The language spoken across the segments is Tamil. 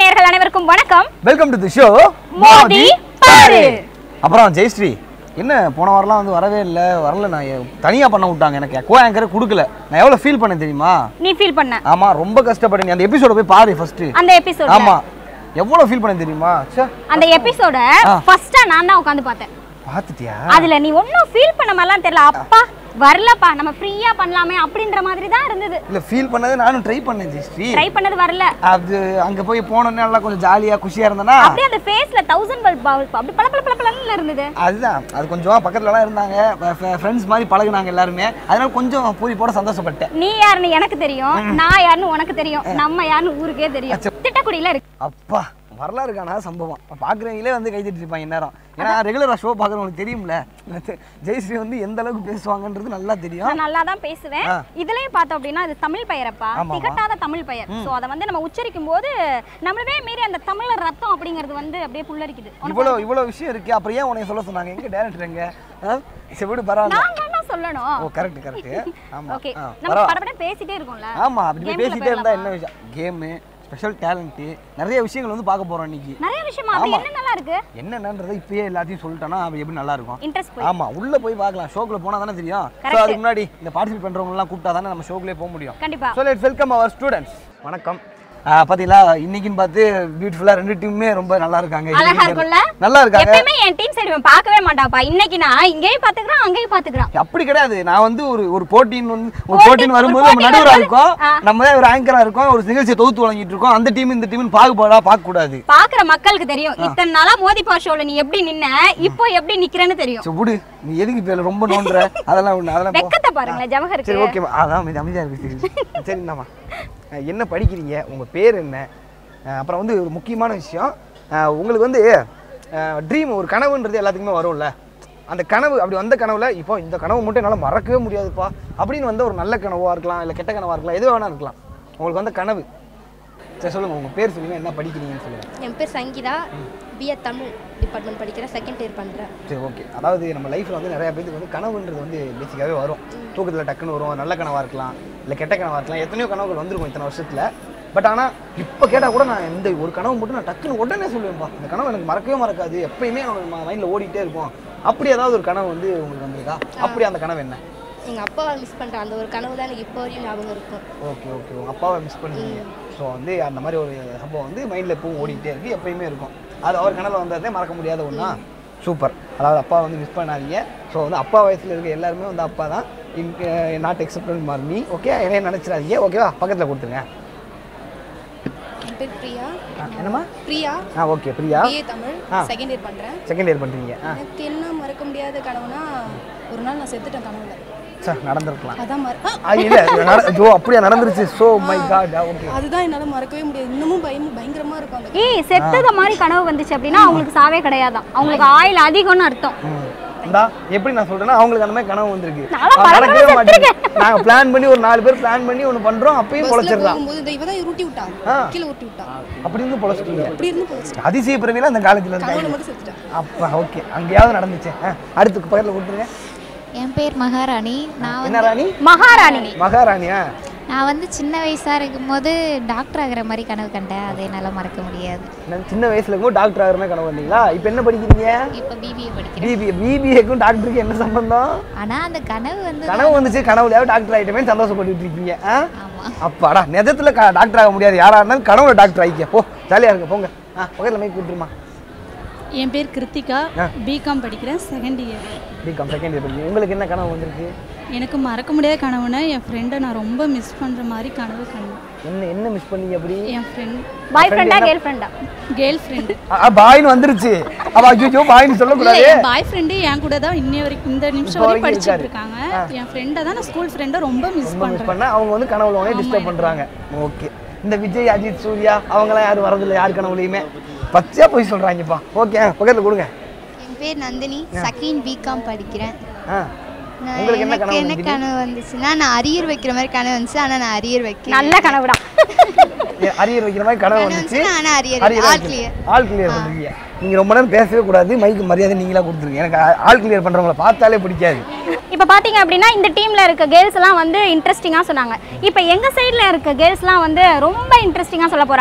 நேயர்கள் அனைவருக்கும் வணக்கம் வெல்கம் டு தி ஷோ மோதி பாரு அப்புறம் ஜெயஸ்ரீ என்ன போன வாரம்லாம் வந்து வரவே இல்லை வரல நான் தனியாக பண்ண விட்டாங்க எனக்கு கோ ஆங்கரே கொடுக்கல நான் எவ்வளோ ஃபீல் பண்ணேன் தெரியுமா நீ ஃபீல் பண்ண ஆமா ரொம்ப கஷ்டப்பட்டேன் நீ அந்த எபிசோட போய் பாரு ஃபர்ஸ்ட் அந்த எபிசோட் ஆமா எவ்வளோ ஃபீல் பண்ணேன் தெரியுமா ச்சே அந்த எபிசோட ஆ. ஃபர்ஸ்டா நான் தான் உட்காந்து பார்த்தேன் பார்த்துட்டியா அதுல நீ ஒன்னும் ஃபீல் பண்ண மாதிரிலாம் தெரியல அப்பா வரலப்பா நம்ம ஃப்ரீயா பண்ணலாமே அப்படின்ற மாதிரி தான் இருந்தது இல்லை ஃபீல் பண்ணது நானும் ட்ரை பண்ணேன் ஜெயஸ்ரீ ட்ரை பண்ணது வரல அது அங்கே போய் போனோன்னே நல்லா கொஞ்சம் ஜாலியாக குஷியாக இருந்தேன்னா அப்படியே அந்த ஃபேஸ்ல தௌசண்ட் பல்ப் அப்படி பல பல பல பலன்னு இருந்தது அதுதான் அது கொஞ்சம் பக்கத்துலலாம் இருந்தாங்க ஃப்ரெண்ட்ஸ் மாதிரி பழகுனாங்க எல்லாருமே அதனால கொஞ்சம் பூரி போட சந்தோஷப்பட்டேன் நீ யாருன்னு எனக்கு தெரியும் நான் யாருன்னு உனக்கு தெரியும் நம்ம யாருன்னு ஊருக்கே தெரியும் திட்டக்குடியில இருக்கு அப்பா வரலாறு காணா சம்பவம் பார்க்குறவங்களே வந்து கை தட்டிட்டு இருப்பாங்க இந்நேரம் ஏன்னா ரெகுலராக ஷோ பார்க்குறவங்களுக்கு தெரியும்ல ஜெயஸ்ரீ வந்து எந்த அளவுக்கு பேசுவாங்கன்றது நல்லா தெரியும் நான் நல்லா தான் பேசுவேன் ஆ. இதுலயும் பார்த்தோம் அப்படின்னா அது தமிழ் பெயரப்பா ஆமாமா. திகட்டாத தமிழ் பெயர் சோ அதை வந்து நம்ம உச்சரிக்கும் போது நம்மளவே மீறி அந்த தமிழ் ரத்தம் அப்படிங்கிறது வந்து அப்படியே புல்லரிக்குது இவ்வளோ இவ்வளோ விஷயம் இருக்கு அப்புறம் ஏன் உன்னை சொல்ல சொன்னாங்க எங்க டேரக்டர் எங்க ஆ? சரி விடு பரவாயில்ல நாங்க என்ன சொல்லணும் ஓ கரெக்ட் கரெக்ட் ஆமா ஓகே ஆ, நம்ம பரவா- படப்பட பேசிட்டே இருக்கோம்ல ஆமா அப்படி போய் Gameக்குள்ள பேசிட்டே இருந்தா போயிடலாமா? என்ன விஷயம் கேமு ஸ்பெஷல் டேலண்ட்டு நிறைய விஷயங்கள் வந்து பார்க்க போறோம் இன்னைக்கு நிறைய விஷயமா அப்படி ஆமா. என்ன நல்லா இருக்கு என்னென்னன்றதை இப்பயே எல்லாத்தையும் சொல்லிட்டோன்னா அது எப்படி நல்லா இருக்கும் இன்ட்ரெஸ்ட் போய் ஆமா உள்ள போய் பார்க்கலாம் ஷோக்குள்ள போனா தானே தெரியும் ஸோ Correct. அதுக்கு முன்னாடி இந்த பார்ட்டிசிபேட் பண்றவங்க எல்லாம் கூப்பிட்டா தானே நம்ம ஷோக்குள்ளே போக முடியும் கண்டிப்பா so let's welcome our students வணக்கம் ஆ, பாத்தீங்களா இன்னைக்குன்னு பார்த்து பியூட்டிஃபுல்லா ரெண்டு டீமுமே ரொம்ப நல்லா இருக்காங்க அழகா இருக்கும்ல நல்லா இருக்காங்க எப்பயுமே என் டீம் சைடு இவன் பார்க்கவே மாட்டாப்பா இன்னைக்கு நான் இங்கேயும் பாத்துக்கிறான் அங்கேயும் பாத்துக்கிறான் அப்படி கிடையாது நான் வந்து ஒரு ஒரு போட்டின்னு வந்து ஒரு போட்டி- போட்டின்னு ஒரு வரும்போது நம்ம போட்டி நடுவரா வரும்போது- இருக்கோம் ஆ. நம்ம தான் ஒரு ஆங்கரா இருக்கோம் ஒரு நிகழ்ச்சியை தொகுத்து வழங்கிட்டு இருக்கோம் அந்த டீம் இந்த டீம் பாகுபாடா பார்க்க கூடாது பாக்குற மக்களுக்கு தெரியும் இத்தனை நாளா மோதி பா ஷோல நீ எப்படி நின்ன இப்போ எப்படி நிக்கிறேன்னு தெரியும் சரி விடு நீ எதுக்கு இப்ப இதுல ரொம்ப நோண்டுற அதெல்லாம் ஒண்ணு அதெல்லாம் போ. வெக்கத்தை பாருங்களேன் ஜவஹருக்கு சரி ஓகே அதான் அமைதி அமைதியா இருக்கு சரி இந்தாம்மா அஹ் என்ன படிக்கிறீங்க உங்க பேர் என்ன அஹ் அப்புறம் வந்து ஒரு முக்கியமான விஷயம் அஹ் உங்களுக்கு வந்து ட்ரீம் ஒரு கனவுன்றது எல்லாத்துக்குமே வரும்ல அந்த கனவு அப்படி வந்த கனவுல இப்போ இந்த கனவு மட்டும் என்னால் மறக்கவே முடியாதுப்பா அப்படின்னு வந்த ஒரு நல்ல கனவா இருக்கலாம் இல்லை கெட்ட கனவா இருக்கலாம் எது வேணா இருக்கலாம் உங்களுக்கு வந்த கனவு சரி சொல்லுங்க உங்க பேர் சொல்லுங்க என்ன படிக்கிறீங்கன்னு சொல்லுங்க என் பேர் சங்கீதா பிஏ தமிழ் டிபார்ட்மெண்ட் படிக்கிறேன் செகண்ட் இயர் பண்ணுறேன் சரி ஓகே அதாவது நம்ம லைஃப்பில் வந்து நிறைய பேருக்கு வந்து கனவுன்றது வந்து பேசிக்காகவே வரும் தூக்கத்தில் டக்குன்னு வரும் நல்ல கனவாக இருக்கலாம் இல்லை கெட்ட கனவாக இருக்கலாம் எத்தனையோ கனவுகள் வந்திருக்கும் இத்தனை வருஷத்தில் பட் ஆனால் இப்போ கேட்டால் கூட நான் இந்த ஒரு கனவு மட்டும் நான் டக்குன்னு உடனே சொல்லுவேன்ப்பா இந்த கனவு எனக்கு மறக்கவே மறக்காது எப்பயுமே என்னோட மைண்டில் ஓடிட்டே இருக்கும் அப்படி ஏதாவது ஒரு கனவு வந்து உங்களுக்கு வந்திருக்கா அப்படி அந்த கனவு என்ன எங்கள் அப்பாவை மிஸ் பண்ணுறேன் அந்த ஒரு கனவு தான் எனக்கு இப்போ வரையும் ஞாபகம் இருக்கும் ஓகே ஓகே உங்கள் அப்பாவை மிஸ் பண்ணுறீங்க ஸோ வந்து அந்த மாதிரி ஒரு சம்பவம் வந்து மைண்டில் எப்பவும் ஓடிட்டே இருக்குது எப்பயுமே இருக்கும் அது அவர் கனவில் வந்ததே மறக்க முடியாத ஒன்றா சூப்பர் அதாவது அப்பா வந்து மிஸ் பண்ணாதீங்க ஸோ வந்து அப்பா வயசில் இருக்க எல்லாருமே வந்து அப்பா தான் இன் நாட் எக்ஸப்டன் மார் மீ ஓகே என்னைய நினச்சிடாதீங்க ஓகேவா பக்கத்தில் கொடுத்துருங்க என் பேர் பிரியா ஆ, என்னம்மா பிரியா ஆ ஓகே பிரியா பிஏ தமிழ் ஆ. செகண்ட் இயர் பண்ணுறேன் செகண்ட் இயர் பண்ணுறீங்க ஆ எனக்கு என்ன மறக்க முடியாத கனவுனா ஒரு நாள் நான் செத்துட்டேன் கனவுல சார் நடந்திருக்கலாம் அதான் மற ஆ, ஆ இல்லை நட ஜோ அப்படியே நடந்துருச்சு ஸோ மை காட் ஓகே அதுதான் என்னால் மறக்கவே முடியாது இன்னமும் பயம் பயங்கரமா இருக்கும் அந்த ஏய் செத்தத மாதிரி கனவு வந்துச்சு அப்படின்னா அவங்களுக்கு சாவே கிடையாதான் அவங்களுக்கு ஆயில் அதிகம்னு அர்த்தம் இந்தா எப்படி நான் சொல்றேன்னா அவங்களுக்கு அந்த மாதிரி கனவு வந்திருக்கு நான்லாம் அவன் பல நடக்கவே தடவை மாட்டேங்குது நாங்க பிளான் பண்ணி ஒரு நாலு பேர் பிளான் பண்ணி ஒன்று பண்றோம் அப்பயும் பஸ்ல பொழைச்சிடுறான் போகும்போது இந்த இவ தான் உருட்டி விட்டா ஆ. கீழே உருட்டி விட்டா அப்படி இருந்து பொழைச்சிட்டீங்க அப்படி இருந்து போச்சு அதிசய பிறவில அந்த காலேஜ்ல கனவுல இருக்காங்க மட்டும் செத்துட்டேன் அப்பா ஓகே அங்கேயாவது நடந்துச்சு ஆ, அடுத்து பக்கத்துல கொடுத்துருங்க என் பேர் மகாராணி நான் என்ன ராணி மகாராணி மகாராணியா நான் வந்து சின்ன வயசாக இருக்கும்போது டாக்டர் ஆகிற மாதிரி கனவு கண்டேன் அதை என்னால் மறக்க முடியாது நான் சின்ன வயசுல இருக்கும்போது டாக்டர் ஆகிற மாதிரி கனவு வந்தீங்களா இப்போ என்ன படிக்கிறீங்க இப்போ பிபிஏ படிக்கிறேன் பிபிஏ பிபிஏக்கும் டாக்டருக்கும் என்ன சம்பந்தம் ஆனால் அந்த கனவு வந்து கனவு வந்துச்சு கனவுலையாவது டாக்டர் ஆகிட்டமே சந்தோஷப்பட்டுட்டு இருக்கீங்க ஆ ஆமாம் அப்பாடா நிஜத்துல க- டாக்டர் ஆக முடியாது யாரா இருந்தாலும் கனவுல டாக்டர் ஆகிக்க போ ஜாலியா இருங்க போங்க ஆ பக்கத்துல மைக் கூட்டுருமா என் பேர் கிருத்திகா ஆ. பிகாம் படிக்கிறேன் second year BCom second year படிக்கிறீங்க உங்களுக்கு என்ன கனவு வந்திருக்கு எனக்கு மறக்க முடியாத கனவுனா என் ஃப்ரெண்டை நான் ரொம்ப மிஸ் பண்ணுற மாதிரி கனவு கண்டேன் என்ன என்ன மிஸ் பண்ணீங்க அப்படி என் ஃப்ரெண்ட் பாய் ஃப்ரெண்டா கேர்ள் ஃப்ரெண்டா கேர்ள் ஃப்ரெண்டு பாயின்னு வந்துருச்சு அவ ஐயோ பாயின்னு இல்லை சொல்லக்கூடாது என் பாய் ஃப்ரெண்டு என் கூட தான் இன்னை வரைக்கும் இந்த நிமிஷம் இப்போ வரைக்கும் வரைக்கும் படிச்சுட்டு இருக்காரு. இருக்காங்க என் ஃப்ரெண்டை தான் நான் ஸ்கூல் ஃப்ரெண்டை ரொம்ப மிஸ் ரொம்ப மிஸ் பண்ணுறேன் பண்ண அவங்க வந்து கனவுல உடனே டிஸ்டர்ப் பண்றாங்க ஓகே இந்த விஜய் அஜித் சூர்யா அவங்களாம் யாரும் வரதில்லை யார் கனவுலையுமே பச்சையா போய் சொல்றாங்கப்பா ஓகே பக்கத்துல கொடுங்க என் பேர் நந்தினி செகண்ட் பிகாம் படிக்கிறேன் ஆ நான் உங்களுக்கு என்ன எனக்கு கனவு என்ன நந்தினி? கனவு வந்துச்சுன்னா நான் அரியர் வைக்கிற மாதிரி கனவு வந்துச்சு ஆனால் நான் அரியர் வைக்கல நல்ல கனவுடா ஏ, அரியர் வைக்கிற மாதிரி கனவு கனவு வந்துச்சு வந்துச்சு, ஆனா அரியர் அரியர் ஆல் வைக்கல. clear. ஆல் கிளியர் பண்ணுறீங்க நீங்க ரொம்ப நேரம் பேசவே கூடாது மைக்கு மரியாதை நீங்களா கொடுத்துருங்க எனக்கு ஆ- ஆல் கிளியர் பண்றவங்கள பார்த்தாலே பிடிக்காது இப்போ பார்த்தீங்க அப்படின்னா இந்த டீமில் இருக்க கேர்ள்ஸ் எல்லாம் வந்து இன்ட்ரெஸ்டிங்காக சொன்னாங்க இப்போ எங்கள் சைடில் இருக்க கேர்ள்ஸ்லாம் வந்து ரொம்ப இன்ட்ரெஸ்டிங்காக சொல்ல போகிறாங்க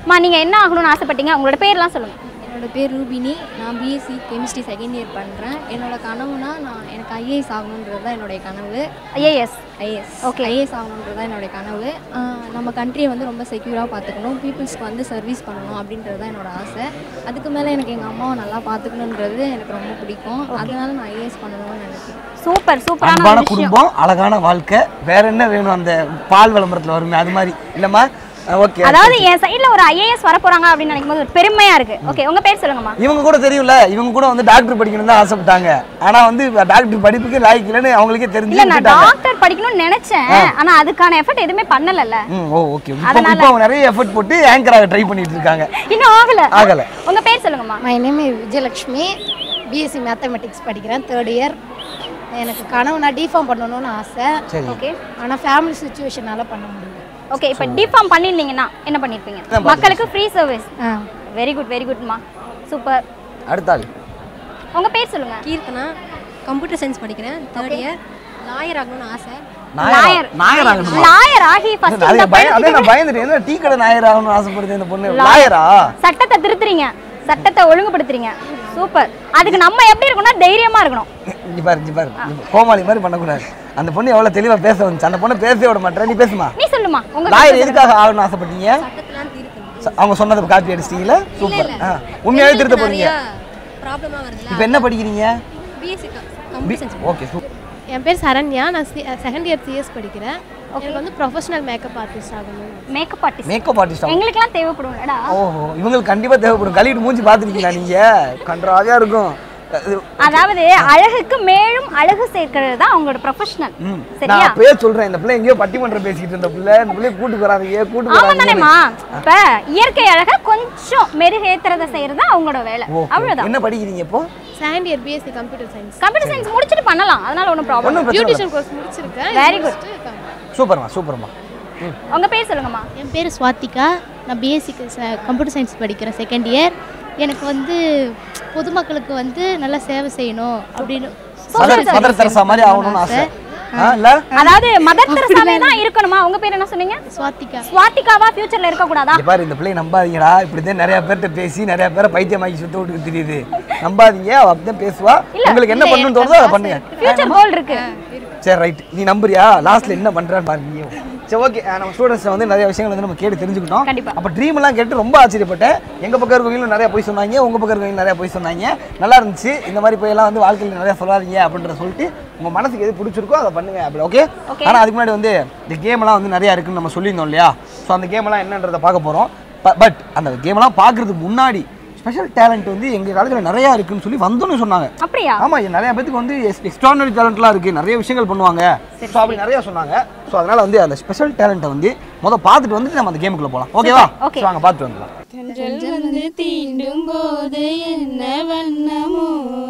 அம்மா நீங்க என்ன ஆகணும்னு ஆசைப்பட்டீங்க உங்களோட பேர்லாம் சொல்லுங்க என்னோட பேர் ரூபினி நான் பிஎஸ்சி கெமிஸ்ட்ரி செகண்ட் இயர் பண்ணுறேன் என்னோட கனவுனா நான் எனக்கு ஐஏஎஸ் ஆகணுன்றது தான் என்னுடைய கனவு ஐஏஎஸ் ஐஏஎஸ் Okay. ஐஏஎஸ் ஆகணுன்றது தான் என்னுடைய கனவு ஆஹ் நம்ம கண்ட்ரியை வந்து ரொம்ப செக்யூராக பார்த்துக்கணும் பீப்புள்ஸ்க்கு வந்து சர்வீஸ் பண்ணணும் அப்படின்றது தான் என்னோட ஆசை அதுக்கு மேலே எனக்கு எங்கள் அம்மாவை நல்லா பார்த்துக்கணுன்றது எனக்கு ரொம்ப பிடிக்கும் அதனால நான் ஐஏஎஸ் பண்ணணும்னு நினைக்கிறேன் சூப்பர் சூப்பரான அன்பான ஒரு விஷயம் குடும்பம் அழகான வாழ்க்கை வேற என்ன வேணும் அந்த பால் விளம்பரத்துல வருமே அது மாதிரி இல்லம்மா ஓகே அதாவது என் சைடுல ஒரு ஐஏஎஸ் வர போறாங்க அப்படின்னு நினைக்கும் போது ஒரு பெருமையா இருக்கு ஓகே உங்க பேர் சொல்லுங்கம்மா இவங்க கூட தெரியும்ல இவங்க கூட வந்து டாக்டர் படிக்கணும் தான் ஆசைப்பட்டாங்க ஆனா வந்து டாக்டர் படிப்புக்கு லாய்க்கு இல்லைன்னு அவங்களுக்கே தெரிஞ்சு இல்ல நான் விட்டுட்டாங்க. டாக்டர் படிக்கணும்னு நினைச்சேன் ஆனா அதுக்கான எஃபர்ட் எதுவுமே பண்ணலல்ல ம் ஓ ஓகே இப்போ இப்போ அவங்க நிறைய எஃபர்ட் போட்டு ஆங்கராக ட்ரை பண்ணிட்டு இருக்காங்க இன்னும் ஆகல ஆகல. உங்க பேர் சொல்லுங்கம்மா my name Vijayalakshmi BSc mathematics படிக்கிறேன் தேர்ட் இயர் எனக்கு கனவு நான் டிஃபார்ம் பண்ணணும்னு ஆசை சரி ஓகே ஆனால் ஃபேமிலி சுச்சுவேஷனால பண்ண முடியல ஓகே இப்போ டிஃபார்ம் பண்ணியிருந்தீங்கன்னா என்ன பண்ணிருப்பீங்க மக்களுக்கு ஃப்ரீ சர்வீஸ் ஆ வெரி குட் வெரி குட்மா சூப்பர் அடுத்த ஆள் உங்க பேர் சொல்லுங்க கீர்த்தனா கம்ப்யூட்டர் சயின்ஸ் படிக்கிறேன் தேர்ட் இயர் லாயர் ஆகணும்னு ஆசை நாயர் நாயர் ஆகணுமா லாயர் ஆகி ஃபர்ஸ்ட் அது இந்த பய- அதே பையன் நான் பயந்துட்டேன் என்ன டீ கடை நாயர் ஆகணும்னு ஆசைப்படுது இந்த பொண்ணு லாயரா சட்டத்தை திருத்துறீங்க சட்டத்தை ஒழுங்குபடுத்துறீங்க சூப்பர் அதுக்கு நம்ம எப்படி இருக்கணும்னா தைரியமா இருக்கணும் இங்க பாரு இங்க பாரு இங்க கோமாளி மாதிரி பண்ணக்கூடாது அந்த பொண்ணு எவ்வளவு தெளிவா பேச வந்துச்சு அந்த பொண்ணு பேசவே விட மாட்டேன் நீ பேசுமா நீ சொல்லுமா உங்க லாயர் எதுக்காக ஆகணும்னு ஆசைப்பட்டீங்க சட்டத்தெல்லாம் தீர்க்கணும் ச- அவங்க சொன்னதை காப்பி அடிச்சிட்டீங்களா சூப்பர் ஆ உண்மையாவே திருத்த போறீங்க ப்ராப்ளமாக வருதுல்ல இப்போ என்ன படிக்கிறீங்க BSc computer science okay super என் பேர் சரண்யா நான் செகண்ட் இயர் சிஎஸ் படிக்கிறேன் எனக்கு வந்து ப்ரொஃபஷனல் மேக்கப் ஆர்டிஸ்ட் ஆகணும் மேக்கப் ஆர்டிஸ்ட் மேக்கப் ஆர்டிஸ்ட் எங்களுக்குலாம் தேவைப்படும்லடா ஓஹோ இவங்களுக்கு கண்டிப்பா தேவைப்படும் கழுவிட்டு மூஞ்சி பார்த்துருக்கீங்களா நீங்க கன்றாவியா இருக்கும் அது- அதாவது அழகுக்கு மேலும் அழகு சேர்க்கிறது தான் அவங்களோட ப்ரொஃபஷனல் ம். சரியா நான் பேர் சொல்றேன் இந்த பிள்ளை எங்கேயோ பட்டிமன்றம் பேசிக்கிட்டு இருந்த பிள்ளை இந்த பிள்ளை கூட்டு போறாதீங்க கூட்டு ஆமா போறாதீங்க தானேம்மா இப்ப இயற்கை அழக கொஞ்சம் மெருகேத்துறத செய்யறது தான் அவங்களோட வேலை ஓகே. அவ்வளவுதான் என்ன படிக்கிறீங்க இப்போ second year BSc computer science computer science முடிச்சுட்டு பண்ணலாம் அதனால ஒன்றும் ப்ராப்ளம் ஒன்றும் பிரச்சனை இல்லை பியூட்டிஷியன் கோர்ஸ் முடிச்சிருக்கேன் Very good. சூப்பர்மா சூப்பர்மா ம் உங்க பேர் சொல்லுங்கம்மா என் பேர் ஸ்வாத்திகா நான் பிஎஸ்சிக்கு கம்ப்யூட்டர் சயின்ஸ் படிக்கிறேன் செகண்ட் இயர் எனக்கு வந்து பொதுமக்களுக்கு வந்து நல்லா சேவை செய்யணும் அப்படின்னு மதர் மதர் தெரசா மாதிரி ஆகணும்னு ஆசை ஆ இல்ல அதாவது மதர் தெரசாவே தான் இருக்கணுமா உங்க பேர் என்ன சொன்னீங்க ஸ்வாத்திகா ஸ்வாதிகாவா ஃபியூச்சர்ல இருக்க கூடாதா இங்க பாரு இந்த பிள்ளைய நம்பாதீங்கடா இப்படிதான் நிறைய பேர்கிட்ட பேசி நிறைய பேரை பைத்தியமாக்கி சுத்த விட்டு தெரியுது நம்பாதீங்க அவ அப்படிதான் பேசுவா உங்களுக்கு என்ன பண்ணணும்னு தோணுதோ அதை பண்ணுங்க ஃபியூச்சர் கோல் இருக்கு சரி ரைட் நீ நம்புறியா லாஸ்ட்ல என்ன பண்றான்னு பாரு நீயும் சரி ஓகே நம்ம ஸ்டூடெண்ட்ஸ் வந்து நிறைய விஷயங்கள் வந்து நம்ம கேட்டு தெரிஞ்சுக்கிட்டோம் கண்டிப்பா. அப்போ ட்ரீம் எல்லாம் கேட்டு ரொம்ப ஆச்சரியப்பட்டேன் எங்க பக்கம் இருக்கவங்களும் நிறைய போய் சொன்னாங்க உங்க பக்கம் இருக்கவங்க நிறைய போய் சொன்னாங்க நல்லா இருந்துச்சு இந்த மாதிரி போய் எல்லாம் வந்து வாழ்க்கையில் நிறைய சொல்லாதீங்க அப்படின்றத சொல்லிட்டு உங்க மனசுக்கு எது பிடிச்சிருக்கோ அதை பண்ணுங்க அப்படி ஓகே Okay. ஆனா அதுக்கு முன்னாடி வந்து இந்த கேம் எல்லாம் வந்து நிறைய இருக்குன்னு நம்ம சொல்லியிருந்தோம் இல்லையா ஸோ அந்த கேம் எல்லாம் என்னன்றதை பார்க்க போறோம் பட் அந்த கேம் எல்லாம் பார்க்கறதுக்கு முன்னாடி ஸ்பெஷல் டேலண்ட் வந்து எங்க காலத்துல நிறைய இருக்குன்னு சொல்லி வந்தோன்னு சொன்னாங்க அப்படியா ஆமா இங்க நிறைய பேத்துக்கு வந்து எக்ஸ்ட்ரானரி டேலண்ட்லாம் இருக்கு நிறைய விஷயங்கள் பண்ணுவாங்க ஸோ அப்படி நிறைய சொன்னாங்க ஸோ அதனால வந்து அந்த ஸ்பெஷல் டேலண்ட்டை வந்து முத பார்த்துட்டு வந்து நம்ம அந்த கேமுக்குள்ள போகலாம் ஓகேவா okay. ஸோ அங்கே பார்த்துட்டு வந்துடலாம் தென்றல் வந்து தீண்டும் போது என்ன வண்ணமோ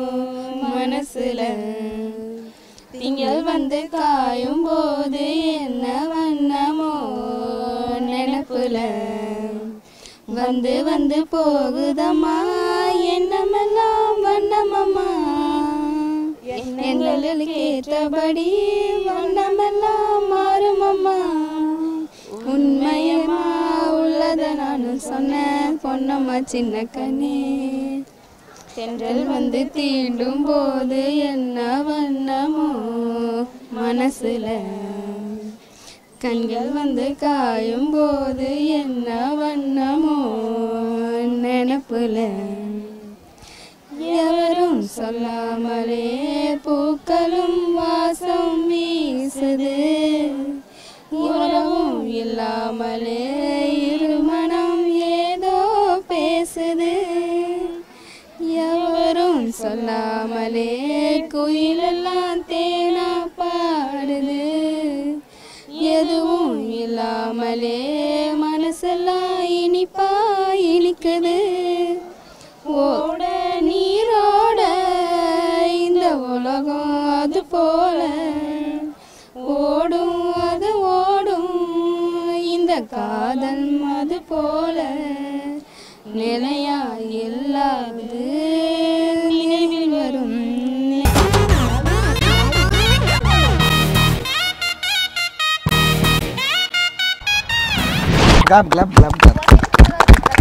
மனசுல திங்கள் வந்து காயும் போது என்ன வண்ணமோ நினப்புல வந்து வந்து போகுதம்மா எண்ணமெல்லாம் வண்ணமம்மா எங்களுக்கு ஏற்றபடி வண்ணமெல்லாம் மாறுமம்மா உண்மையம்மா உள்ளத நானும் சொன்னேன் பொன்னம்மா சின்ன கண்ணே தென்றல் வந்து தீண்டும் போது என்ன வண்ணமோ மனசுல கண்கள் வந்து காயும் போது என்ன வண்ணமோ நினப்புல எவரும் சொல்லாமலே பூக்களும் வாசம் வீசுது உறவும் இல்லாமலே இருமனம் ஏதோ பேசுது எவரும் சொல்லாமலே குயிலெல்லாம் தேனா பாடுது எதுவும் இல்லாமலே மனசெல்லாம் இனிப்பா இனிக்குது ஓட நீரோட இந்த உலகம் அது போல ஓடும் அது ஓடும் இந்த காதல் அது போல நிலையா இல்லாது நினைவில் வரும் clap clap clap clap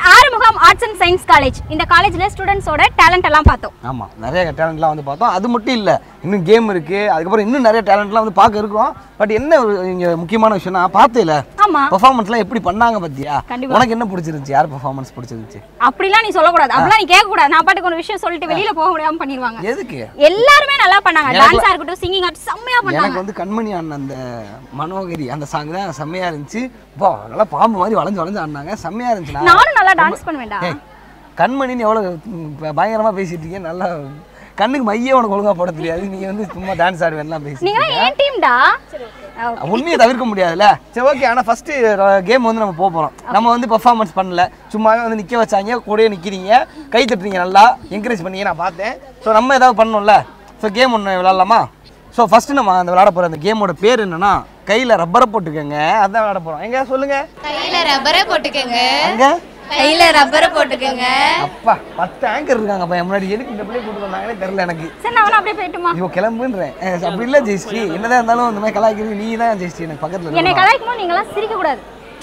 Arumugam arts and science college இந்த காலேஜ்ல ஸ்டூடெண்ட்ஸோட டேலண்ட் எல்லாம் பார்த்தோம் ஆமாம் நிறைய டேலண்ட்லாம் வந்து பார்த்தோம் அது மட்டும் இல்லை இன்னும் கேம் இருக்குது அதுக்கப்புறம் இன்னும் நிறைய டேலண்ட்லாம் வந்து பார்க்க இருக்கிறோம் பட் என்ன இங்கே முக்கியமான விஷயம்னா பார்த்தேல ஆமா பெர்ஃபார்மன்ஸ்லாம் எப்படி பண்ணாங்க பார்த்தியா கண்டிப்பா. உனக்கு என்ன பிடிச்சிருந்துச்சு யார் பெர்ஃபார்மன்ஸ் பிடிச்சிருந்துச்சு அப்படிலாம் நீ சொல்லக்கூடாது அப்படிலாம் நீ கேட்க கூடாது நான் பாட்டுக்கு ஒரு விஷயம் சொல்லிட்டு வெளியில போக முடியாம பண்ணிடுவாங்க எதுக்கு எல்லாருமே நல்லா பண்ணாங்க எனக்கு- டான்ஸா இருக்கட்டும் சிங்கிங் ஆகட்டும் செம்மையா எனக்கு பண்ணாங்க வந்து கண்மணி அண்ணன் அந்த மனோகரி அந்த சாங் தான் செம்மையா இருந்துச்சு பா நல்லா பாம்பு மாதிரி வளைஞ்சு வளைஞ்சு ஆடினாங்க செம்மையா இருந்துச்சு நான் நானும் நல்லா டான்ஸ் பண்ணுவேன்டா ஏய், கண்மணின்னு எவ்வளோ ம், ப- பயங்கரமா பேசிட்டு இருக்கீங்க நல்லா கண்ணுக்கு மையே உனக்கு ஒழுங்கா போட தெரியாது நீ வந்து சும்மா டான்ஸ் ஆடுவேன்லாம் பேசி நீங்க ஏன் டீம்டா உண்மையை தவிர்க்க முடியாதுல்ல சரி ஓகே ஆனால் ஃபர்ஸ்ட் கேம் வந்து நம்ம போக போகிறோம் நம்ம வந்து பெர்ஃபார்மன்ஸ் பண்ணல சும்மாவே வந்து நிற்க வச்சாங்க கூடயே நிற்கிறீங்க கை தட்டுறீங்க நல்லா என்கரேஜ் பண்ணீங்க நான் பார்த்தேன் ஸோ நம்ம ஏதாவது பண்ணணும்ல ஸோ கேம் ஒன்று விளாட்லாமா ஸோ ஃபர்ஸ்ட் நம்ம அந்த விளாட போகிற அந்த கேமோட பேர் என்னன்னா கையில் ரப்பரை போட்டுக்கோங்க அதான் விளாட போகிறோம் எங்க சொல்லுங்க கையில் ரப்பரை போட்டுக்கோங்க அங்கே கையில் ரப்பரை போட்டுக்கோங்க அப்பா பத்து ஆங்கர் இருக்காங்க அப்பா முன்னாடி எதுக்கு இந்த பிள்ளை கூட்டு வந்தாங்கன்னே தெரியல எனக்கு சரி நான் வேணா அப்படியே போயிட்டுமா ஐயோ கிளம்புன்றேன் அஹ் அப்படி இல்லை ஜெயஸ்ரீ என்னதான் இருந்தாலும் இந்த மாதிரி கலாய்க்கிறது நீ தான் ஜெயஸ்ரீ எனக்கு பக்கத்தில் என்னை கலாய்க்கும் போது நீங்களாம் சிரிக்க கூடாது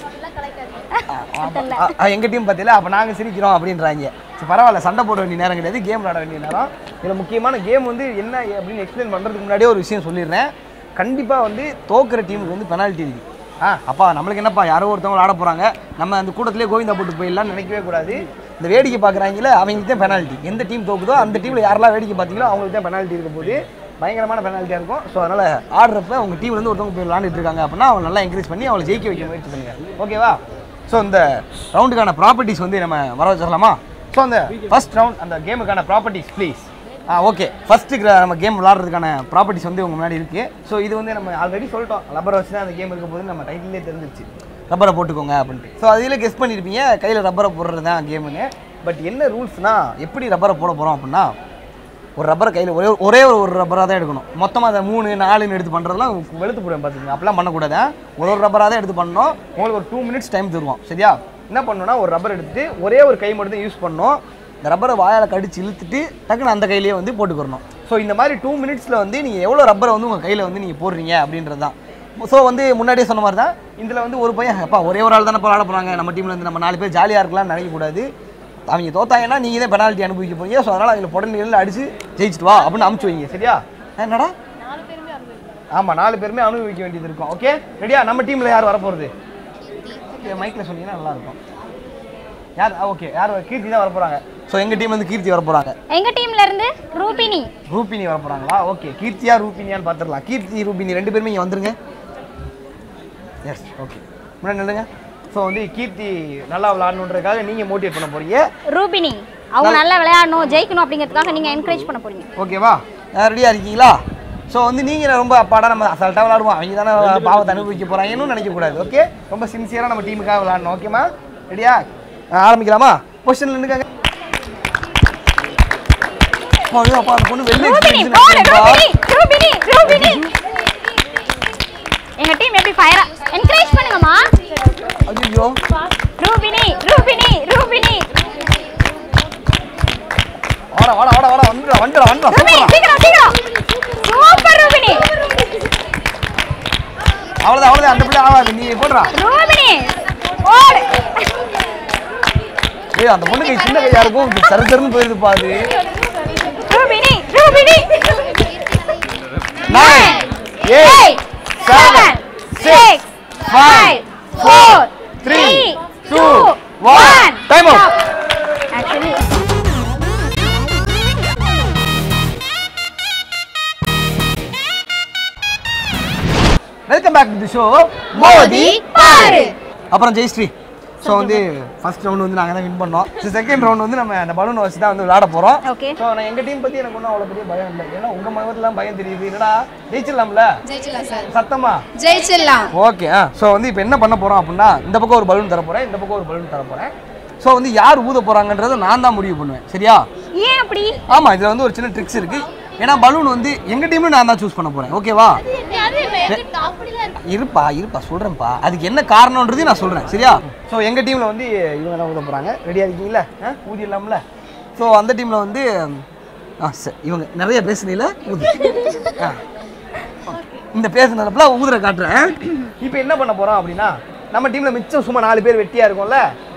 ஆ, ஆ, எங்க டீம் பார்த்தீங்களா அப்போ நாங்கள் சிரிக்கிறோம் அப்படின்றாங்க சரி பரவாயில்ல சண்டை போட வேண்டிய நேரம் கிடையாது கேம் விளாட வேண்டிய நேரம் இதில் முக்கியமான கேம் வந்து என்ன அப்படின்னு எக்ஸ்பிளைன் பண்ணுறதுக்கு முன்னாடியே ஒரு விஷயம் சொல்லிடுறேன் கண்டிப்பாக வந்து தோக்குற டீமுக்கு வந்து பெனால்ட்டி இருக்கு ஆ அப்பா நம்மளுக்கு என்னப்பா யாரோ ஒருத்தவங்க விளாட போகிறாங்க நம்ம அந்த கூட்டத்திலே கோவிந்தா போட்டு போயிடலாம்னு நினைக்கவே கூடாது இந்த வேடிக்கை பார்க்குறாங்களே அவங்களுக்கு தான் பெனால்ட்டி எந்த டீம் தோக்குதோ அந்த டீமில் யாரெல்லாம் வேடிக்கை பார்த்தீங்களோ அவங்களுக்கு தான் பெனால்ட்டி இருக்க போது பயங்கரமான பெனால்ட்டியாக இருக்கும் ஸோ அதனால் ஆடுறப்ப உங்கள் டீம்லேருந்து ஒருத்தவங்க போய் விளாண்டுட்டு இருக்காங்க அப்படின்னா அவங்க நல்லா என்கரேஜ் பண்ணி அவளை ஜெயிக்க வைக்க முயற்சி பண்ணுங்க ஓகேவா ஸோ இந்த ரவுண்டுக்கான ப்ராப்பர்ட்டிஸ் வந்து நம்ம வர வச்சிடலாமா ஸோ அந்த ஃபர்ஸ்ட் ரவுண்ட் அந்த கேமுக்கான ப்ராப்பர்ட்டிஸ் ப்ளீஸ் ஆ ஓகே ஃபஸ்ட்டு நம்ம கேம் விளாட்றதுக்கான ப்ராப்பர்ட்டிஸ் வந்து உங்க முன்னாடி இருக்குது ஸோ இது வந்து நம்ம ஆல்ரெடி சொல்லிட்டோம் ரப்பரை வச்சு தான் அந்த கேம் இருக்க போது நம்ம டைட்டிலே தெரிஞ்சிருச்சு ரப்பரை போட்டுக்கோங்க அப்படின்ட்டு ஸோ அதில் கெஸ் பண்ணியிருப்பீங்க கையில் ரப்பரை போடுறது தான் கேமுன்னு பட் என்ன ரூல்ஸ்னால் எப்படி ரப்பரை போட போகிறோம் அப்படின்னா ஒரு ரப்பரை கையில் ஒரே ஒரே ஒரு ஒரு ரப்பராக தான் எடுக்கணும் மொத்தமாக அதை மூணு நாலுன்னு எடுத்து பண்ணுறதுலாம் வெளுத்து போடுவேன் பார்த்துங்க அப்பெல்லாம் பண்ணக்கூடாது ஒரு ஒரு ரப்பராக தான் எடுத்து பண்ணணும் உங்களுக்கு ஒரு டூ மினிட்ஸ் டைம் தருவோம் சரியா என்ன பண்ணணும்னா ஒரு ரப்பர் எடுத்துட்டு ஒரே ஒரு கை மட்டும் தான் யூஸ் பண்ணணும் இந்த ரப்பரை வாயால் கடிச்சு இழுத்துட்டு டக்குன்னு அந்த கையிலேயே வந்து போட்டுக்கிறணும் ஸோ இந்த மாதிரி டூ மினிட்ஸில் வந்து நீங்கள் எவ்வளோ ரப்பரை வந்து உங்கள் கையில் வந்து நீங்கள் போடுறீங்க அப்படின்றது தான் ஸோ வந்து முன்னாடியே சொன்ன மாதிரி தான் இதில் வந்து ஒரு பையன் அப்பா ஒரே ஒரு ஆள் தானே விளாட போகிறாங்க நம்ம டீமில் இருந்து நம்ம நாலு பேர் ஜாலியாக இருக்கலாம்னு நினைக்கக்கூடாது அவங்க தோத்தாங்கன்னா நீங்கள் தான் பெனால்ட்டி அனுபவிக்க போறீங்க ஸோ அதனால் அதில் புடனே அடிச்சு ஜெயிச்சிட்டு வா அப்படின்னு அமுச்சு வைங்க சரியா என்னடா ஆமாம் நாலு பேருமே அனுபவிக்க வேண்டியது இருக்கும் ஓகே ரெடியா நம்ம டீமில் யார் வரப்போகிறது மைக்கில் சொன்னீங்கன்னா நல்லா இருக்கும் யார் ஓகே யார் கீர்த்தி தான் வர போகிறாங்க ஸோ எங்கள் டீம் வந்து கீர்த்தி வர போகிறாங்க எங்க டீம்ல இருந்து ரூபினி ரூபினி வர போகிறாங்களா ஓகே கீர்த்தியா ரூபினியான்னு பார்த்துடலாம் கீர்த்தி ரூபினி ரெண்டு பேருமே இங்கே வந்துருங்க எஸ் ஓகே முன்னாடி நில்லுங்க ஸோ வந்து கீர்த்தி நல்லா விளாடணுன்றதுக்காக நீங்கள் மோட்டிவேட் பண்ண போறீங்க ரூபினி அவங்க நல்லா விளையாடணும் ஜெயிக்கணும் அப்படிங்கிறதுக்காக நீங்க என்கரேஜ் பண்ண போறீங்க ஓகேவா ரெடியாக இருக்கீங்களா ஸோ வந்து நீங்கள் ரொம்ப அப்பாடா நம்ம அசால்ட்டாக விளாடுவோம் அவங்க தானே பாவத்தை அனுபவிக்க போகிறாங்கன்னு நினைக்கக்கூடாது ஓகே ரொம்ப சின்சியராக நம்ம டீமுக்காக விளாடணும் ஓகேமா ரெடியா ஆரம்பிக்கலாமா பொசிஷனில் நின்றுக்காங்க அப்பா அந்த பொண்ணு வெளியே ரூபினி போடு ரூபினி ரூபினி ரூபினி எங்க டீம் எப்படி ஃபயரா என்கரேஜ் பண்ணுங்கம்மா ஐயோ ரூபினி ரூபினி ரூபினி வாடா வாடா வாடா வாடா வந்துடா வந்துடா வந்துடா ரூபினி சூப்பரா சீக்கிரம் சீக்கிரம் சூப்பர் ரூபினி அவ்வளோதான் அவ்வளோதான் அந்த பிள்ளை ஆகாது நீ போடுறா ரூபினி போடு ஏய் அந்த பொண்ணு கை சின்ன கையா இருக்கும் சர சரன்னு போயிருதுப்பா அது Rubini Rubini nine eight seven six five four three two one time out actually welcome back to the show மோதி பாரு அப்புறம் ஜெயஸ்ரீ ஸோ வந்து ஃபர்ஸ்ட் ரவுண்ட் வந்து நாங்கள் தான் வின் பண்ணோம் செகண்ட் ரவுண்ட் வந்து நம்ம அந்த பலூனை வச்சு தான் வந்து விளையாட போகிறோம் Okay. ஸோ நான் எங்கள் டீம் பற்றி எனக்கு ஒன்றும் அவ்வளோ பெரிய பயம் இல்லை ஏன்னா உங்கள் முகத்துலாம் பயம் தெரியுது என்னடா ஜெயிச்சிடலாம்ல ஜெயிச்சிடலாம் சார் சத்தமா ஜெயிச்சிடலாம் ஓகே ஆ ஸோ வந்து இப்போ என்ன பண்ண போகிறோம் அப்படின்னா இந்த பக்கம் ஒரு பலூன் தர போகிறேன் இந்த பக்கம் ஒரு பலூன் தர போகிறேன் ஸோ வந்து யார் ஊத போகிறாங்கன்றதை நான் தான் முடிவு பண்ணுவேன் சரியா ஏன் அப்படி ஆமாம் இதில் வந்து ஒரு சின்ன ட்ரிக்ஸ் இருக்குது ஏன்னா பலூன் வந்து எங்கள் டீம்ல நான் தான் சூஸ் பண்ண போகிறேன் ஓகேவா இருப்பா இருப்பா சொல்கிறேன்ப்பா அதுக்கு என்ன காரணம்ன்றது நான் சொல்கிறேன் சரியா ஸோ எங்கள் டீமில் வந்து இவங்க தான் ஊத போகிறாங்க ரெடியாக இருக்கீங்களா ஆ ஊதிடலாம்ல ஸோ அந்த டீமில் வந்து ஆ சரி இவங்க நிறைய பேசுனீங்கள ஊது ஆ இந்த பேசுனதுல ஊதுற காட்டுறேன் இப்போ என்ன பண்ண போகிறோம் அப்படின்னா நம்ம டீமில் மிச்சம் சும்மா நாலு பேர் வெட்டியாக இருக்கும்ல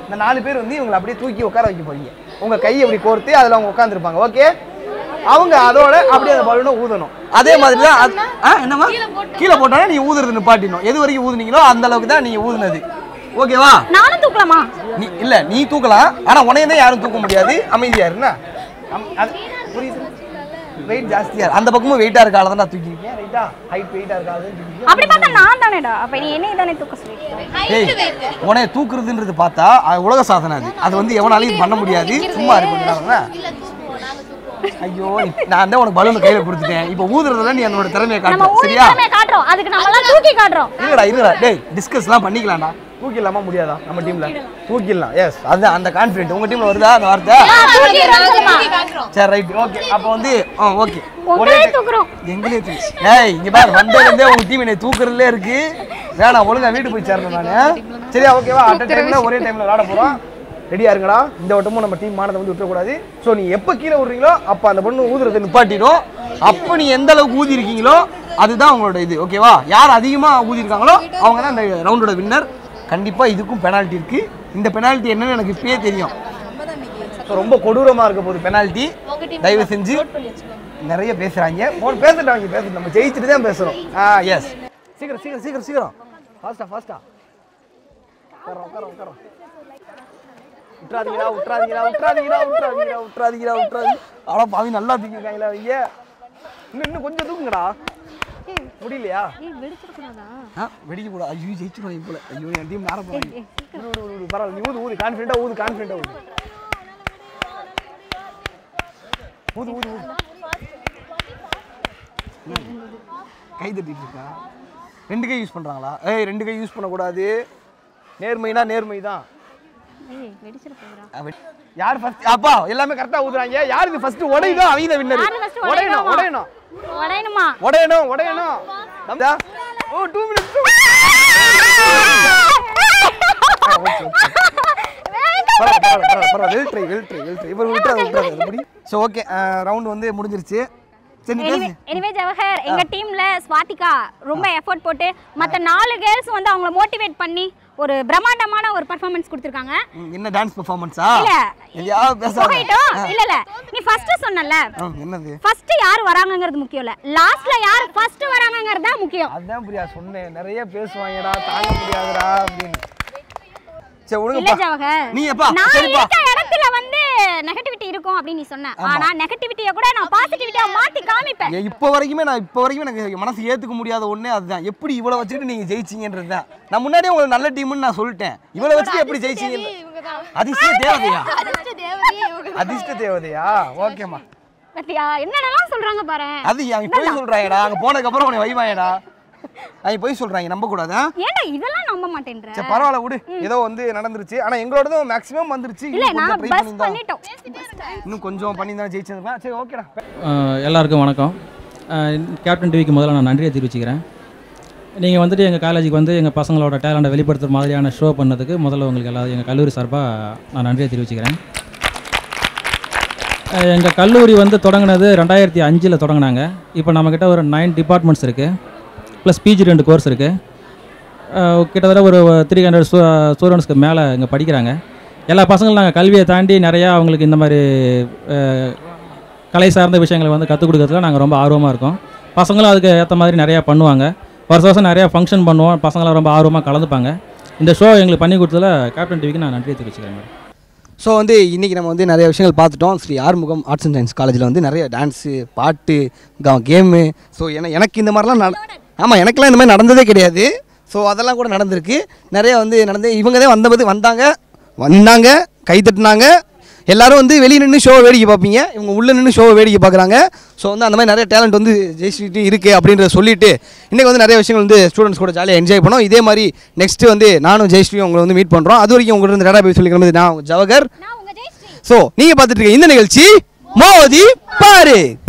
இந்த நாலு பேர் வந்து இவங்களை அப்படியே தூக்கி உட்கார வைக்க போறீங்க உங்க கையை இப்படி கோர்த்து அதில் அவங்க உட்காந்துருப்பாங்க ஓகே அவங்க அதோட அப்படியே அந்த பலூனை ஊதணும் அதே மாதிரி தான் அது- ஆ, என்னம்மா கீழே போட்டாலும் நீங்க ஊதுறது நிப்பாட்டிடணும் எது வரைக்கும் ஊதுனீங்களோ அந்த அளவுக்கு தான் நீங்க ஊதுனது ஓகேவா நானும் தூக்கலாமா நீ இல்ல நீ தூக்கலாம் ஆனா உனைய தான் யாரும் தூக்க முடியாது அமைதியா இருன்னா அது புரியுது வெயிட் ஜாஸ்தியா இருக்கு. அந்த பக்கமும் வெயிட்டா இருக்கால தான் நான் தூக்கிருக்கேன் ரைட்டா ஹைட் வெயிட்டா இருக்காது அப்படி பார்த்தா நான் தானேடா அப்ப நீ என்னைய தானே தூக்க சொல்லிருக்க ஏய் உனைய தூக்குறதுன்றது பார்த்தா அது உலக சாதனை அது அது வந்து எவனாலையும் பண்ண முடியாது சும்மா இருக்கு ஐயோ நான் தான் உனக்கு பலூன் கையில கொடுத்துட்டேன் இப்போ ஊதுறதுல நீ என்னோட திறமையை நம்ம காட்டு ஊதி சரியா திறமையை காட்டுறோம் அதுக்கு நம்ம எல்லாம் தூக்கி காட்டுறோம் இருங்கடா இருங்கடா டேய் டிஸ்கஸ்லாம் பண்ணிக்கலாம்டா தூக்கிடலாமா முடியாதா நம்ம டீம்ல தூக்கிடலாம் எஸ் அதுதான் அந்த கான்ஃபிடென்ட் உங்க டீம்ல வருதா அந்த வார்த்தை தூக்கிடுறோம் சொல்லுமா சரி ரைட் ஓகே அப்போ வந்து ஆ ஓகே உங்களே தூக்குறோம் எங்களே தூக்கி ஏய் இங்க பாரு வந்ததுலேருந்தே உங்க டீம் என்னை தூக்குறதுலே இருக்கு வேணாம் ஒழுங்கா வீட்டுக்கு போய் சேரணும் நான் சரியா ஓகேவா அட் டைம்ல ஒரே டைம்ல விளாட போறோம் ரெடியா இருங்கடா இந்த வட்டமும் நம்ம டீம் மானதை வந்து விட்டுறக்கூடாது ஸோ நீ எப்போ கீழே விடுறீங்களோ அப்போ அந்த பொண்ணு ஊதுறதை நிப்பாட்டிடும் அப்போ நீ எந்த அளவுக்கு ஊதி இருக்கீங்களோ அதுதான் உங்களோட இது ஓகேவா யார் அதிகமாக ஊதி இருக்காங்களோ அவங்க தான் இந்த ரவுண்டோட வின்னர் கண்டிப்பாக இதுக்கும் பெனால்ட்டி இருக்கு இந்த பெனால்ட்டி என்னன்னு எனக்கு இப்பயே தெரியும் ஸோ ரொம்ப கொடூரமாக இருக்க போகுது பெனால்ட்டி தயவு செஞ்சு நிறைய பேசுறாங்க போன் பேசிட்டாங்க பேச நம்ம ஜெயிச்சுட்டு தான் பேசுறோம் ஆ எஸ் சீக்கிரம் சீக்கிரம் சீக்கிரம் சீக்கிரம் ஃபாஸ்டா ஃபாஸ்டா உட்காரோம் உட்காரோம் உட்காரோம் விட்றாதீங்கடா விட்றாதீங்கடா விட்றாதீங்கடா விட்றாதீங்கடா விட்றாதீங்கடா விட்றாதீங்க அட பாவி நல்லா தூக்கிருக்காங்களா அவங்க இன்னும் இன்னும் கொஞ்சம் தூக்குங்கடா முடியலையா ஆ வெடிக்க கூட ஐயோ ஜெயிச்சிருவாங்க போல ஐயோ என் டீம் நேரம் போறாங்க விடு, விடு, விடு, விடு, பரவாயில்ல நீ ஊது ஊது கான்ஃபிடென்ட்டா ஊது கான்ஃபிடென்ட்டா ஊது ஊது ஊது ஊது கை தட்டிட்டு இருக்கா ரெண்டு கை யூஸ் பண்றாங்களா ஏய் ரெண்டு கை யூஸ் பண்ணக்கூடாது நேர்மைனா நேர்மை தான் யார் ஃபர்ஸ்ட் அப்பா எல்லாமே கரெக்டா ஊதுறாங்க யார் இது ஃபர்ஸ்ட் உடையுதோ அவங்க தான் வின்னர் யாரு first உடையணும் உடையணுமா? உடையணும் உடையணுமா உடையணும் உடையணும் தம்பா ஓ 2 மினிட்ஸ் பரவாயில்ல பரவாயில்ல பரவாயில்ல well try well try well try இவர் விட்டுறாரு விட்டுறாரு அது முடி ஸோ ஓகே ரவுண்ட் வந்து முடிஞ்சிருச்சு சரி நீ பேசு எனிவே ஜவஹர் எங்க டீம்ல ஸ்வாதிகா ரொம்ப எஃபோர்ட் போட்டு மத்த நாலு கேர்ள்ஸ் வந்து அவங்கள மோட்டிவேட் பண்ணி ஒரு பிரம்மாண்டமான ஒரு பெர்ஃபார்மன்ஸ் கொடுத்துருக்காங்க ம், என்ன டான்ஸ் பெர்ஃபார்மன்ஸா இல்ல. எதையாவது பேசாத போயிட்டோம் இல்ல இல்ல நீ ஃபர்ஸ்ட் சொன்னல ஆ, என்னது ஃபர்ஸ்ட் யார் வராங்கங்கிறது முக்கியம் இல்ல லாஸ்ட்ல யார் ஃபர்ஸ்ட் வராங்கங்கிறது தான் முக்கியம் அதான் பிரியா சொன்னேன் நிறைய பேசுவாங்கடா தாங்க முடியாதுடா அப்படின்னு சரி இல்ல விடுங்கப்பா ஜவஹர் நீ எப்பா நான் சரிப்பா இருக்க இடத்துல வந்து நெகட்டிவிட்டி இருக்கும் அப்படின்னு நீ சொன்ன ஆனா நெகட்டிவிட்டிய கூட நான் பாசிட்டிவிட்டியா மாத்தி காமிப்பேன் ஏ, இப்போ வரைக்குமே நான் இப்போ வரைக்கும் எனக்கு மனசு ஏத்துக்க முடியாத ஒண்ணே அதுதான் எப்படி இவ்வளவு வச்சுக்கிட்டு நீங்க ஜெயிச்சீங்கன்றது தான் நான் முன்னாடியே உங்களுக்கு நல்ல டீம்னு நான் சொல்லிட்டேன் இவ்வளவு வச்சுட்டு எப்படி ஜெயிச்சீங்க அதிர்ஷ்ட தேவதையா அதிர்ஷ்ட தேவதையா ஓகேம்மா பத்தியா என்னென்னலாம் சொல்றாங்க பாரு அது அவங்க போய் சொல்றாங்கடா அங்க போனதுக்கு அப்புறம் உன்னை வைவாயடா அவங்க போய் சொல்றாங்க நம்ப கூடாதா ஏன்டா இதெல்லாம் நம்ப மாட்டேன்ற சரி பரவாயில்ல விடு ஏதோ வந்து நடந்துருச்சு ஆனா எங்களோடதும் மேக்ஸிமம் வந்துருச்சு இல்ல இன்னும் கொஞ்சம் நான் ட்ரை பஸ் பண்ணி பண்ணிட்டோம் இன்னும் கொஞ்சம் பண்ணி தான் ஜெயிச்சிருக்கலாம் சரி ஓகேடா ஆஹ் எல்லாருக்கும் வணக்கம் ஆஹ் கேப்டன் டிவிக்கு முதல்ல நான் நன்றியை தெரிவிச்சுக்கிறேன் நீங்கள் வந்துட்டு எங்கள் காலேஜுக்கு வந்து எங்கள் பசங்களோட டேலண்ட்டை வெளிப்படுத்துகிற மாதிரியான ஷோ பண்ணதுக்கு முதல்ல உங்களுக்கு எல்லாரும் எங்கள் கல்லூரி சார்பாக நான் நன்றியை தெரிவிச்சுக்கிறேன் எங்கள் கல்லூரி வந்து தொடங்கினது ரெண்டாயிரத்தி அஞ்சில் தொடங்கினாங்க இப்போ நம்மக்கிட்ட ஒரு நைன் டிபார்ட்மெண்ட்ஸ் இருக்குது ப்ளஸ் பிஜி ரெண்டு கோர்ஸ் இருக்குது கிட்டத்தட்ட ஒரு த்ரீ ஹண்ட்ரட் ஸ்டூ ஸ்டூடெண்ட்ஸ்க்கு மேலே இங்கே படிக்கிறாங்க எல்லா பசங்களும் நாங்கள் கல்வியை தாண்டி நிறையா அவங்களுக்கு இந்த மாதிரி அஹ், கலை சார்ந்த விஷயங்களை வந்து கற்றுக் கொடுக்கறதுல நாங்கள் ரொம்ப ஆர்வமாக இருக்கோம் பசங்களும் அதுக்கு ஏற்ற மாதிரி நிறையா பண்ணுவாங்க வருஷம் வருஷம் நிறையா ஃபங்க்ஷன் பண்ணுவோம் பசங்களாம் ரொம்ப ஆர்வமாக கலந்துப்பாங்க இந்த ஷோ எங்களுக்கு பண்ணி கொடுத்ததுல கேப்டன் டிவிக்கு நான் நன்றியை தெரிவிச்சுக்கிறேன் மேடம் ஸோ வந்து இன்றைக்கி நம்ம வந்து நிறைய விஷயங்கள் பார்த்துட்டோம் Sri Arumugam arts and science காலேஜில் வந்து நிறைய டான்ஸு பாட்டு கேமு ஸோ என எனக்கு இந்த மாதிரிலாம் நட ஆமாம் எனக்கெல்லாம் இந்த மாதிரி நடந்ததே கிடையாது ஸோ அதெல்லாம் கூட நடந்திருக்கு நிறைய வந்து நடந்து இவங்க தான் வந்தபோது வந்தாங்க வந்தாங்க கை தட்டினாங்க எல்லாரும் வந்து வெளியே நின்று ஷோவை வேடிக்கை பார்ப்பீங்க இவங்க உள்ளே நின்று ஷோவை வேடிக்கை பார்க்குறாங்க ஸோ வந்து அந்த மாதிரி நிறைய டேலண்ட் வந்து ஜெயிச்சுட்டு இருக்குது அப்படின்றத சொல்லிட்டு இன்றைக்கி வந்து நிறைய விஷயங்கள் வந்து ஸ்டூடெண்ட்ஸ் கூட ஜாலியாக என்ஜாய் பண்ணோம் இதே மாதிரி நெக்ஸ்ட்டு வந்து நானும் ஜெயஸ்ரீயும் உங்களை வந்து மீட் பண்ணுறோம் அது வரைக்கும் உங்கள்கிட்ட டேட்டா போய் சொல்லிக்கிற நான் உங்க ஜவஹர் ஸோ நீங்கள் பார்த்துட்டு இருக்க இந்த நிகழ்ச்சி மோதி பாரு